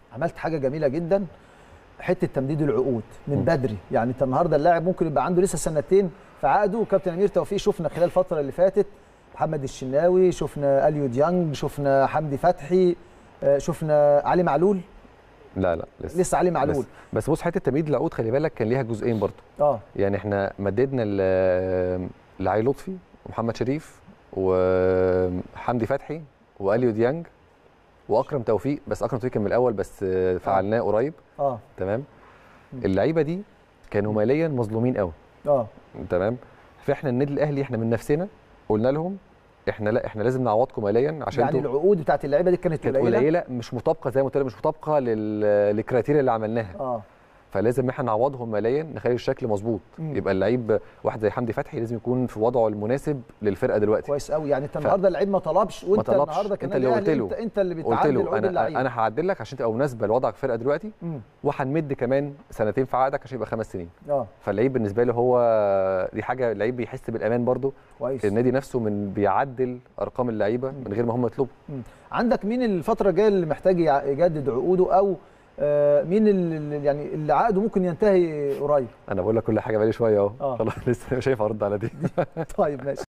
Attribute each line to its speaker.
Speaker 1: عملت حاجه جميله جدا حته تمديد العقود من بدري يعني انت النهارده اللاعب ممكن يبقى عنده لسه سنتين في عقده وكابتن امير توفيق شفنا خلال الفتره اللي فاتت محمد الشناوي شفنا اليو ديانج شفنا حمدي فتحي آه، شفنا علي معلول
Speaker 2: لا لا لسه
Speaker 1: لسه علي معلول
Speaker 2: بس, بس بص حته تمديد العقود خلي بالك كان ليها جزئين برضه
Speaker 1: اه
Speaker 2: يعني احنا مددنا ل- لعلي لطفي ومحمد شريف وحمدي فتحي واليو ديانج واكرم توفيق بس اكرم توفيق كان من الاول بس آه، فعلناه قريب
Speaker 1: اه
Speaker 2: تمام اللعيبه دي كانوا ماليا مظلومين قوي
Speaker 1: اه
Speaker 2: تمام فاحنا النادي الاهلي احنا من نفسنا قلنا لهم احنا لا احنا لازم نعوضكم ماليا عشان
Speaker 1: يعني
Speaker 2: انتوا
Speaker 1: العقود بتاعت اللعيبه دي كانت
Speaker 2: كانت
Speaker 1: قليله
Speaker 2: قليله مش مطابقه زي ما قلت لك مش مطابقه لل- للكريتيريا اللي عملناها
Speaker 1: اه
Speaker 2: فلازم احنا نعوضهم ماليا نخلي الشكل مظبوط
Speaker 1: مم.
Speaker 2: يبقى اللعيب واحد زي حمدي فتحي لازم يكون في وضعه المناسب للفرقه دلوقتي
Speaker 1: كويس قوي يعني انت النهارده اللعيب ما طلبش وانت
Speaker 2: طلبش.
Speaker 1: النهارده
Speaker 2: انت
Speaker 1: كمان
Speaker 2: اللي قلت
Speaker 1: الأهلي
Speaker 2: له.
Speaker 1: انت, انت اللي
Speaker 2: قلت
Speaker 1: بتعدل
Speaker 2: له
Speaker 1: عقود
Speaker 2: انا
Speaker 1: اللعيبه
Speaker 2: انا هعدل لك عشان تبقى مناسبه لوضعك في الفرقه دلوقتي
Speaker 1: مم.
Speaker 2: وهنمد كمان سنتين في عقدك عشان يبقى خمس سنين
Speaker 1: اه
Speaker 2: فاللعيب بالنسبه له هو دي حاجه اللعيب بيحس بالامان برضو
Speaker 1: كويس
Speaker 2: النادي نفسه من بيعدل ارقام اللعيبه من غير ما هم يطلبوا
Speaker 1: مم. عندك مين الفتره الجايه اللي محتاج يع- يجدد عقوده او آه، مين اللي يعني اللي عقده ممكن ينتهي قريب
Speaker 2: انا بقول لك كل حاجه بقالي شويه اهو
Speaker 1: آه.
Speaker 2: خلاص لسه شايف ارد على دي
Speaker 1: طيب ماشي